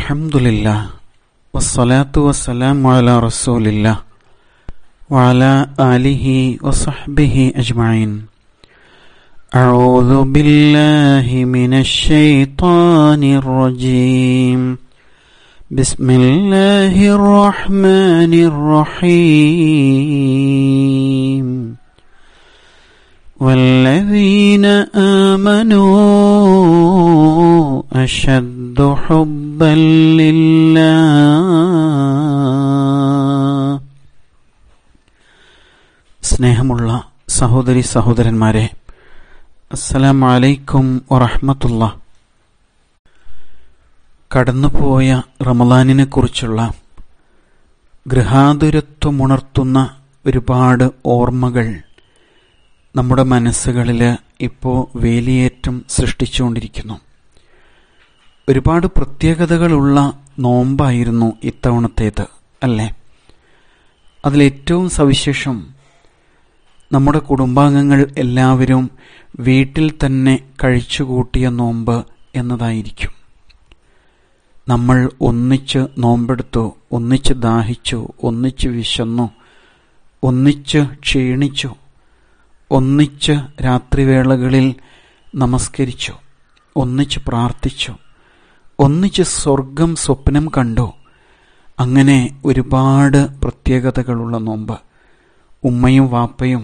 الحمد لله والصلاة والسلام على رسول الله وعلى آله وصحبه أجمعين أعوذ بالله من الشيطان الرجيم بسم الله الرحمن الرحيم والذين آمنوا أشد حبا لله സ്നേഹമുള്ള സഹോദരി സഹോദരന്മാരെ അസ്സലാം അലൈക്കും വറഹമത്തുള്ള കടന്നുപോയ റമദാനിനെ കുറിച്ചുള്ള ഗൃഹാതുരത്വമുണർത്തുന്ന ഒരുപാട് ഓർമ്മകൾ നമ്മുടെ മനസ്സുകളിൽ ഇപ്പോൾ വേലിയേറ്റം സൃഷ്ടിച്ചുകൊണ്ടിരിക്കുന്നു ഒരുപാട് പ്രത്യേകതകളുള്ള നോമ്പായിരുന്നു ഇത്തവണത്തേത് അല്ലേ അതിലേറ്റവും സവിശേഷം നമ്മുടെ കുടുംബാംഗങ്ങൾ എല്ലാവരും വീട്ടിൽ തന്നെ കഴിച്ചുകൂട്ടിയ നോമ്പ് എന്നതായിരിക്കും നമ്മൾ ഒന്നിച്ച് നോമ്പെടുത്തു ഒന്നിച്ച് ദാഹിച്ചു ഒന്നിച്ച് വിശന്നു ഒന്നിച്ച് ക്ഷീണിച്ചു ഒന്നിച്ച് രാത്രിവേളകളിൽ നമസ്കരിച്ചു ഒന്നിച്ച് പ്രാർത്ഥിച്ചു ഒന്നിച്ച് സ്വർഗം സ്വപ്നം കണ്ടു അങ്ങനെ ഒരുപാട് പ്രത്യേകതകളുള്ള നോമ്പ് ഉമ്മയും വാപ്പയും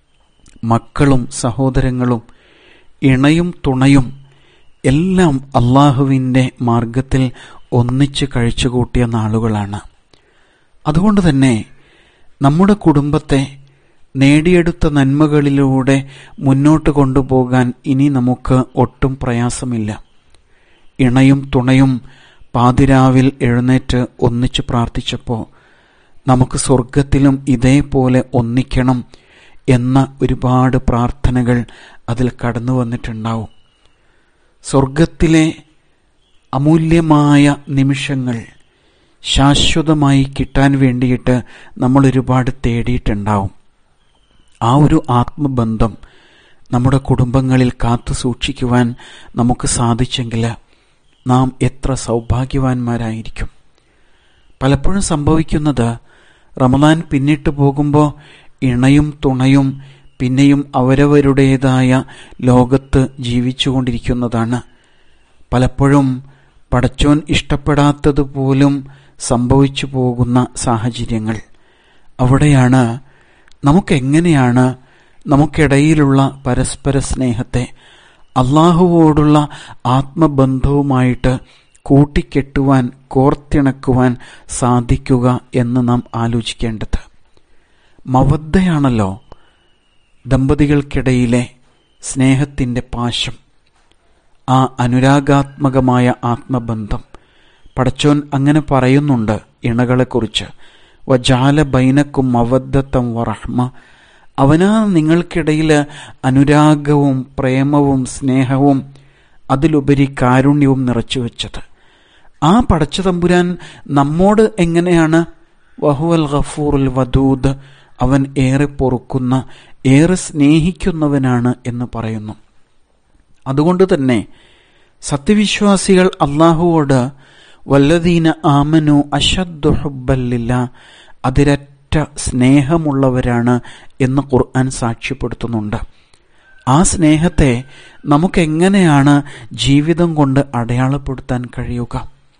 മക്കളും സഹോദരങ്ങളും ഇണയും തുണയും എല്ലാം അള്ളാഹുവിൻ്റെ മാർഗത്തിൽ ഒന്നിച്ച് കഴിച്ചുകൂട്ടിയ നാളുകളാണ് അതുകൊണ്ട് തന്നെ നമ്മുടെ കുടുംബത്തെ നേടിയെടുത്ത നന്മകളിലൂടെ മുന്നോട്ട് കൊണ്ടുപോകാൻ ഇനി നമുക്ക് ഒട്ടും പ്രയാസമില്ല ഇണയും തുണയും പാതിരാവിൽ എഴുന്നേറ്റ് ഒന്നിച്ച് പ്രാർത്ഥിച്ചപ്പോൾ നമുക്ക് സ്വർഗത്തിലും ഇതേപോലെ ഒന്നിക്കണം എന്ന ഒരുപാട് പ്രാർത്ഥനകൾ അതിൽ കടന്നു വന്നിട്ടുണ്ടാവും സ്വർഗത്തിലെ അമൂല്യമായ നിമിഷങ്ങൾ ശാശ്വതമായി കിട്ടാൻ വേണ്ടിയിട്ട് നമ്മൾ ഒരുപാട് തേടിയിട്ടുണ്ടാവും ആ ഒരു ആത്മബന്ധം നമ്മുടെ കുടുംബങ്ങളിൽ കാത്തു സൂക്ഷിക്കുവാൻ നമുക്ക് സാധിച്ചെങ്കിൽ നാം എത്ര സൗഭാഗ്യവാന്മാരായിരിക്കും പലപ്പോഴും സംഭവിക്കുന്നത് റമദാൻ പിന്നിട്ട് പോകുമ്പോൾ ഇണയും തുണയും പിന്നെയും അവരവരുടേതായ ലോകത്ത് ജീവിച്ചുകൊണ്ടിരിക്കുന്നതാണ് പലപ്പോഴും പടച്ചോൻ ഇഷ്ടപ്പെടാത്തതുപോലും സംഭവിച്ചു പോകുന്ന സാഹചര്യങ്ങൾ അവിടെയാണ് നമുക്കെങ്ങനെയാണ് നമുക്കിടയിലുള്ള പരസ്പര സ്നേഹത്തെ അള്ളാഹുവോടുള്ള ആത്മബന്ധവുമായിട്ട് കൂട്ടിക്കെട്ടുവാൻ കോർത്തിണക്കുവാൻ സാധിക്കുക എന്ന് നാം ആലോചിക്കേണ്ടത് മവദ്ധയാണല്ലോ ദമ്പതികൾക്കിടയിലെ സ്നേഹത്തിൻ്റെ പാശം ആ അനുരാഗാത്മകമായ ആത്മബന്ധം പടച്ചോൻ അങ്ങനെ പറയുന്നുണ്ട് ഇണകളെക്കുറിച്ച് വജാല ബൈനക്കും മവദ്ധത്തം വറഹ്മ അവനാ നിങ്ങൾക്കിടയിൽ അനുരാഗവും പ്രേമവും സ്നേഹവും അതിലുപരി കാരുണ്യവും നിറച്ചു വെച്ചത് ആ പടച്ച തമ്പുരാൻ നമ്മോട് എങ്ങനെയാണ് വഹുവൽ ഗഫൂറുൽ വദൂദ് അവൻ ഏറെ പൊറുക്കുന്ന ഏറെ സ്നേഹിക്കുന്നവനാണ് എന്ന് പറയുന്നു അതുകൊണ്ട് തന്നെ സത്യവിശ്വാസികൾ അള്ളാഹുവോട് വല്ലദീന ആമനു അഷദ്ദു ഹുബല്ലില്ല അതിരറ്റ സ്നേഹമുള്ളവരാണ് എന്ന് ഖുർആൻ സാക്ഷ്യപ്പെടുത്തുന്നുണ്ട് ആ സ്നേഹത്തെ നമുക്കെങ്ങനെയാണ് ജീവിതം കൊണ്ട് അടയാളപ്പെടുത്താൻ കഴിയുക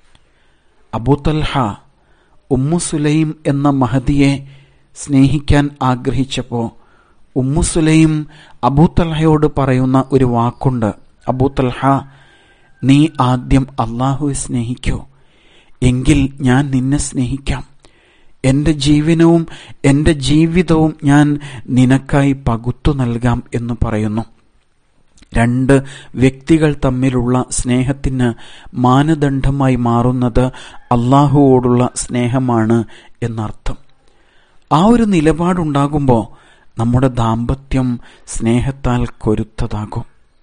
അബൂത്തൽഹ ഉമ്മു സുലൈം എന്ന മഹദിയെ സ്നേഹിക്കാൻ ആഗ്രഹിച്ചപ്പോൾ ഉമ്മു സുലൈം അബൂത്തൽഹയോട് പറയുന്ന ഒരു വാക്കുണ്ട് അബൂത്തൽഹ നീ ആദ്യം അള്ളാഹുവെ സ്നേഹിക്കൂ എങ്കിൽ ഞാൻ നിന്നെ സ്നേഹിക്കാം എൻ്റെ ജീവനവും എൻ്റെ ജീവിതവും ഞാൻ നിനക്കായി പകുത്തു നൽകാം എന്ന് പറയുന്നു രണ്ട് വ്യക്തികൾ തമ്മിലുള്ള സ്നേഹത്തിന് മാനദണ്ഡമായി മാറുന്നത് അള്ളാഹുവോടുള്ള സ്നേഹമാണ് എന്നർത്ഥം ആ ഒരു നിലപാടുണ്ടാകുമ്പോൾ നമ്മുടെ ദാമ്പത്യം സ്നേഹത്താൽ കൊരുത്തതാകും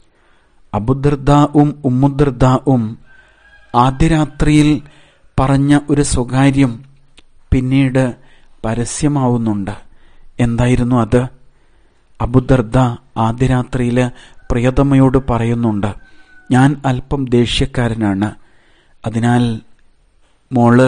അബുദർദാവും ഉമ്മുദർദാവും ആദ്യ രാത്രിയിൽ പറഞ്ഞ ഒരു സ്വകാര്യം പിന്നീട് പരസ്യമാവുന്നുണ്ട് എന്തായിരുന്നു അത് അബുദർദ ആദ്യ രാത്രിയിൽ പ്രിയതമയോട് പറയുന്നുണ്ട് ഞാൻ അല്പം ദേഷ്യക്കാരനാണ് അതിനാൽ മോള്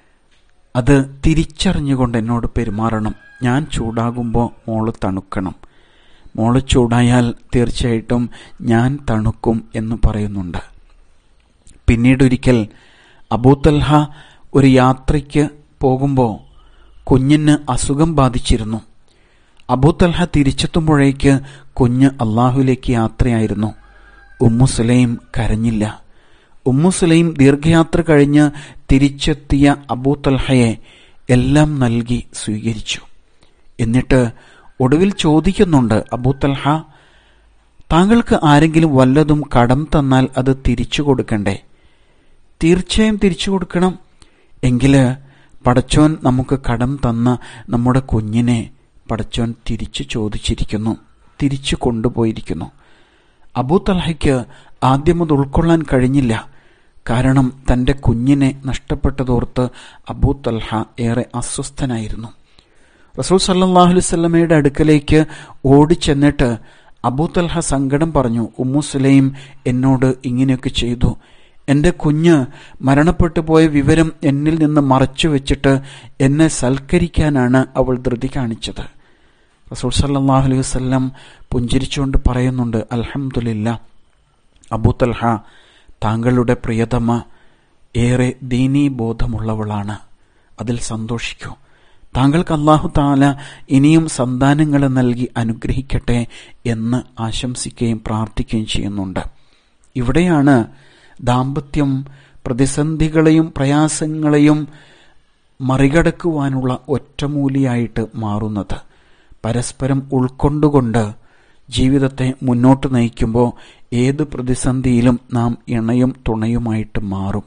അത് തിരിച്ചറിഞ്ഞുകൊണ്ട് എന്നോട് പെരുമാറണം ഞാൻ ചൂടാകുമ്പോൾ മോള് തണുക്കണം മോള് ചൂടായാൽ തീർച്ചയായിട്ടും ഞാൻ തണുക്കും എന്ന് പറയുന്നുണ്ട് പിന്നീടൊരിക്കൽ അബൂത്തൽഹ ഒരു യാത്രയ്ക്ക് പോകുമ്പോൾ കുഞ്ഞിന് അസുഖം ബാധിച്ചിരുന്നു അബൂത്തൽഹ തിരിച്ചെത്തുമ്പോഴേക്ക് കുഞ്ഞ് അള്ളാഹുലേക്ക് യാത്രയായിരുന്നു ഉമ്മുസുലൈം കരഞ്ഞില്ല ഉമ്മുസുലൈം ദീർഘയാത്ര കഴിഞ്ഞ് തിരിച്ചെത്തിയ അബൂത്തൽഹയെ എല്ലാം നൽകി സ്വീകരിച്ചു എന്നിട്ട് ഒടുവിൽ ചോദിക്കുന്നുണ്ട് അബൂത്തൽഹ താങ്കൾക്ക് ആരെങ്കിലും വല്ലതും കടം തന്നാൽ അത് തിരിച്ചു കൊടുക്കണ്ടേ തീർച്ചയായും തിരിച്ചു കൊടുക്കണം എങ്കില് പടച്ചോൻ നമുക്ക് കടം തന്ന നമ്മുടെ കുഞ്ഞിനെ പടച്ചോൻ തിരിച്ചു ചോദിച്ചിരിക്കുന്നു തിരിച്ചു കൊണ്ടുപോയിരിക്കുന്നു അബൂ തൽഹയ്ക്ക് ആദ്യം അത് ഉൾക്കൊള്ളാൻ കഴിഞ്ഞില്ല കാരണം തന്റെ കുഞ്ഞിനെ നഷ്ടപ്പെട്ടതോർത്ത് അബൂ തൽഹ ഏറെ അസ്വസ്ഥനായിരുന്നു റസൂൽ സല്ലാഹു അലുസല്ലമയുടെ അടുക്കലേക്ക് ഓടിച്ചെന്നിട്ട് അബൂ തൽഹ സങ്കടം പറഞ്ഞു ഉമ്മു സുലൈം എന്നോട് ഇങ്ങനെയൊക്കെ ചെയ്തു എന്റെ കുഞ്ഞ് മരണപ്പെട്ടു പോയ വിവരം എന്നിൽ നിന്ന് മറച്ചു വെച്ചിട്ട് എന്നെ സൽക്കരിക്കാനാണ് അവൾ ധൃതി കാണിച്ചത് റസൂൽ സല്ലാഹു അലൈഹി വസ്ലം പുഞ്ചിരിച്ചുകൊണ്ട് പറയുന്നുണ്ട് അൽഹമുല്ല അബൂത്തൽഹ താങ്കളുടെ പ്രിയതമ ഏറെ ദീനീ ബോധമുള്ളവളാണ് അതിൽ സന്തോഷിക്കൂ താങ്കൾക്ക് അള്ളാഹു താല ഇനിയും സന്താനങ്ങളെ നൽകി അനുഗ്രഹിക്കട്ടെ എന്ന് ആശംസിക്കുകയും പ്രാർത്ഥിക്കുകയും ചെയ്യുന്നുണ്ട് ഇവിടെയാണ് ദാമ്പത്യം പ്രതിസന്ധികളെയും പ്രയാസങ്ങളെയും മറികടക്കുവാനുള്ള ഒറ്റമൂലിയായിട്ട് മാറുന്നത് പരസ്പരം ഉൾക്കൊണ്ടുകൊണ്ട് ജീവിതത്തെ മുന്നോട്ട് നയിക്കുമ്പോൾ ഏത് പ്രതിസന്ധിയിലും നാം ഇണയും തുണയുമായിട്ട് മാറും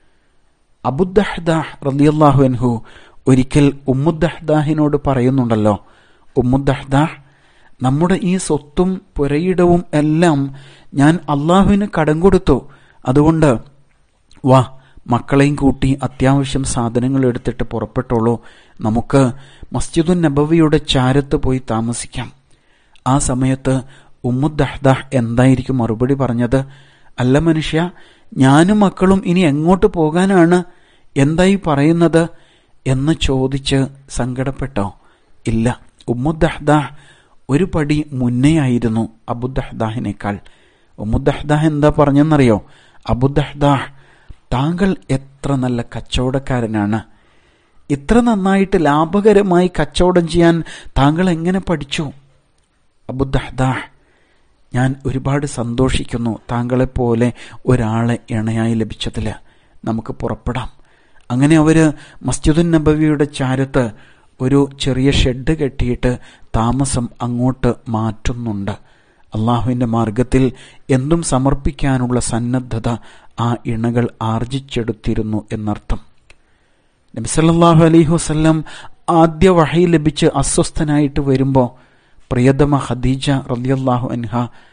അബുദ്ദഹ്ദാഹ് റലിയല്ലാഹു അൻഹു ഒരിക്കൽ ഉമ്മുദ്ദഹ്ദാഹിനോട് പറയുന്നുണ്ടല്ലോ ഉമ്മുദ്ദഹ്ദാഹ് നമ്മുടെ ഈ സ്വത്തും പുരയിടവും എല്ലാം ഞാൻ അള്ളാഹുവിന് കടം കൊടുത്തു അതുകൊണ്ട് വാ മക്കളെയും കൂട്ടി അത്യാവശ്യം സാധനങ്ങൾ എടുത്തിട്ട് പുറപ്പെട്ടോളൂ നമുക്ക് മസ്ജിദുൻ നബവിയുടെ ചാരത്ത് പോയി താമസിക്കാം ആ സമയത്ത് ഉമ്മുദ്ദഹ്ദാഹ് എന്തായിരിക്കും മറുപടി പറഞ്ഞത് അല്ല മനുഷ്യ ഞാനും മക്കളും ഇനി എങ്ങോട്ട് പോകാനാണ് എന്തായി പറയുന്നത് എന്ന് ചോദിച്ച് സങ്കടപ്പെട്ടോ ഇല്ല ഉമ്മുദ്ദഹ്ദാഹ് ഒരു പടി മുന്നേയായിരുന്നു അബുദ്ദഹ്ദാഹിനേക്കാൾ ഉമ്മുദ്ദഹ്ദാഹ് എന്താ പറഞ്ഞെന്നറിയോ അബുദ്ദഹ്ദാഹ് താങ്കൾ എത്ര നല്ല കച്ചവടക്കാരനാണ് ഇത്ര നന്നായിട്ട് ലാഭകരമായി കച്ചവടം ചെയ്യാൻ താങ്കൾ എങ്ങനെ പഠിച്ചു അബുദ്ദഹ്ദാഹ് ഞാൻ ഒരുപാട് സന്തോഷിക്കുന്നു താങ്കളെപ്പോലെ ഒരാളെ ഇണയായി ലഭിച്ചതിൽ നമുക്ക് പുറപ്പെടാം അങ്ങനെ അവർ മസ്ജിദുൻ നബവിയുടെ ചാരത്ത് ഒരു ചെറിയ ഷെഡ് കെട്ടിയിട്ട് താമസം അങ്ങോട്ട് മാറ്റുന്നുണ്ട് അള്ളാഹുവിൻ്റെ മാർഗത്തിൽ എന്തും സമർപ്പിക്കാനുള്ള സന്നദ്ധത ആ ഇണകൾ ആർജിച്ചെടുത്തിരുന്നു എന്നർത്ഥം നബിസല്ലാഹു അലൈഹി വസ്ല്ലം ആദ്യ വഹി ലഭിച്ച് അസ്വസ്ഥനായിട്ട് വരുമ്പോൾ പ്രിയതമ ഖദീജ റലിയല്ലാഹു അൻഹ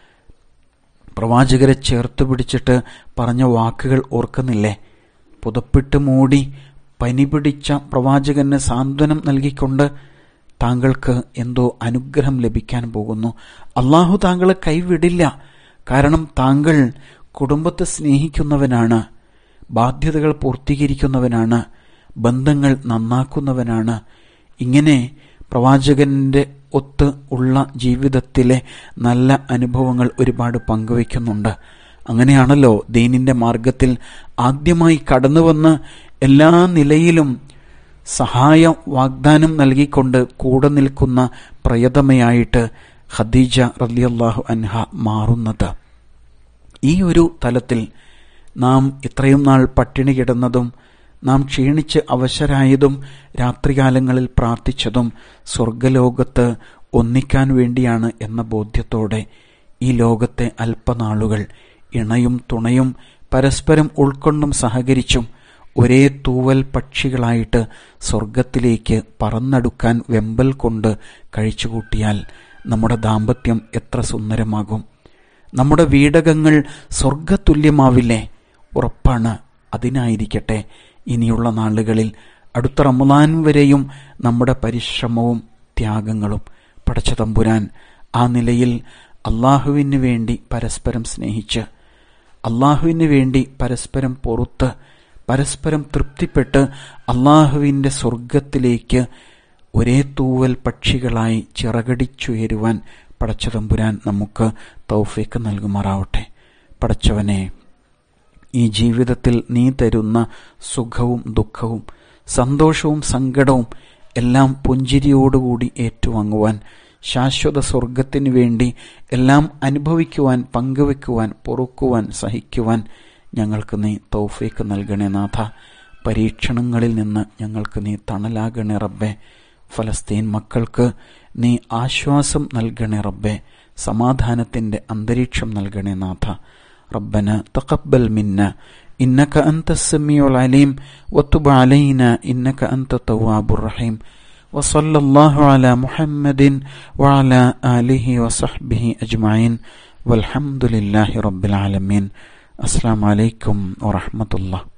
പ്രവാചകരെ ചേർത്ത് പിടിച്ചിട്ട് പറഞ്ഞ വാക്കുകൾ ഓർക്കുന്നില്ലേ പുതപ്പിട്ട് മൂടി പനി പിടിച്ച പ്രവാചകന് സാന്ത്വനം നൽകിക്കൊണ്ട് താങ്കൾക്ക് എന്തോ അനുഗ്രഹം ലഭിക്കാൻ പോകുന്നു അള്ളാഹു താങ്കളെ കൈവിടില്ല കാരണം താങ്കൾ കുടുംബത്തെ സ്നേഹിക്കുന്നവനാണ് ബാധ്യതകൾ പൂർത്തീകരിക്കുന്നവനാണ് ബന്ധങ്ങൾ നന്നാക്കുന്നവനാണ് ഇങ്ങനെ പ്രവാചകന്റെ ഒത്ത് ഉള്ള ജീവിതത്തിലെ നല്ല അനുഭവങ്ങൾ ഒരുപാട് പങ്കുവയ്ക്കുന്നുണ്ട് അങ്ങനെയാണല്ലോ ദീനിന്റെ മാർഗത്തിൽ ആദ്യമായി കടന്നുവന്ന് എല്ലാ നിലയിലും സഹായ വാഗ്ദാനം നൽകിക്കൊണ്ട് കൂടെ നിൽക്കുന്ന പ്രയതമയായിട്ട് ഖദീജ റലിയല്ലാഹു അൻഹ മാറുന്നത് ഈ ഒരു തലത്തിൽ നാം ഇത്രയും നാൾ പട്ടിണി കിടന്നതും നാം ക്ഷീണിച്ച് അവശരായതും രാത്രികാലങ്ങളിൽ പ്രാർത്ഥിച്ചതും സ്വർഗലോകത്ത് ഒന്നിക്കാൻ വേണ്ടിയാണ് എന്ന ബോധ്യത്തോടെ ഈ ലോകത്തെ അല്പനാളുകൾ ഇണയും തുണയും പരസ്പരം ഉൾക്കൊണ്ടും സഹകരിച്ചും ഒരേ തൂവൽ പക്ഷികളായിട്ട് സ്വർഗത്തിലേക്ക് പറന്നടുക്കാൻ വെമ്പൽ കൊണ്ട് കഴിച്ചുകൂട്ടിയാൽ നമ്മുടെ ദാമ്പത്യം എത്ര സുന്ദരമാകും നമ്മുടെ വീടകങ്ങൾ സ്വർഗതുല്യമാവില്ലേ ഉറപ്പാണ് അതിനായിരിക്കട്ടെ ഇനിയുള്ള നാളുകളിൽ അടുത്ത റമദാൻ വരെയും നമ്മുടെ പരിശ്രമവും ത്യാഗങ്ങളും പടച്ച തമ്പുരാൻ ആ നിലയിൽ അള്ളാഹുവിന് വേണ്ടി പരസ്പരം സ്നേഹിച്ച് അള്ളാഹുവിന് വേണ്ടി പരസ്പരം പൊറുത്ത് പരസ്പരം തൃപ്തിപ്പെട്ട് അള്ളാഹുവിൻ്റെ സ്വർഗത്തിലേക്ക് ഒരേ തൂവൽ പക്ഷികളായി ചിറകടിച്ചുയരുവാൻ പടച്ചതമ്പുരാൻ നമുക്ക് തൗഫീക്ക് നൽകുമാറാവട്ടെ പടച്ചവനെ ഈ ജീവിതത്തിൽ നീ തരുന്ന സുഖവും ദുഃഖവും സന്തോഷവും സങ്കടവും എല്ലാം പുഞ്ചിരിയോടുകൂടി ഏറ്റുവാങ്ങുവാൻ ശാശ്വത സ്വർഗത്തിനു വേണ്ടി എല്ലാം അനുഭവിക്കുവാൻ പങ്കുവെക്കുവാൻ പൊറുക്കുവാൻ സഹിക്കുവാൻ ഞങ്ങൾക്ക് നീ തൗഫീക്ക് നൽകണേ നാഥ പരീക്ഷണങ്ങളിൽ നിന്ന് ഞങ്ങൾക്ക് നീ തണലാകണേ റബ്ബെ ഫലസ്തീൻ മക്കൾക്ക് നീ ആശ്വാസം നൽകണേ റബ്ബെ സമാധാനത്തിൻ്റെ അന്തരീക്ഷം നൽകണേ നാഥ റബ്ബന തഖബ്ബൽ മിന്ന إنك أنت السميع العليم وتب علينا إنك أنت التواب الرحيم وصلى الله على محمد وعلى آله وصحبه أجمعين والحمد لله رب العالمين السلام عليكم ورحمة الله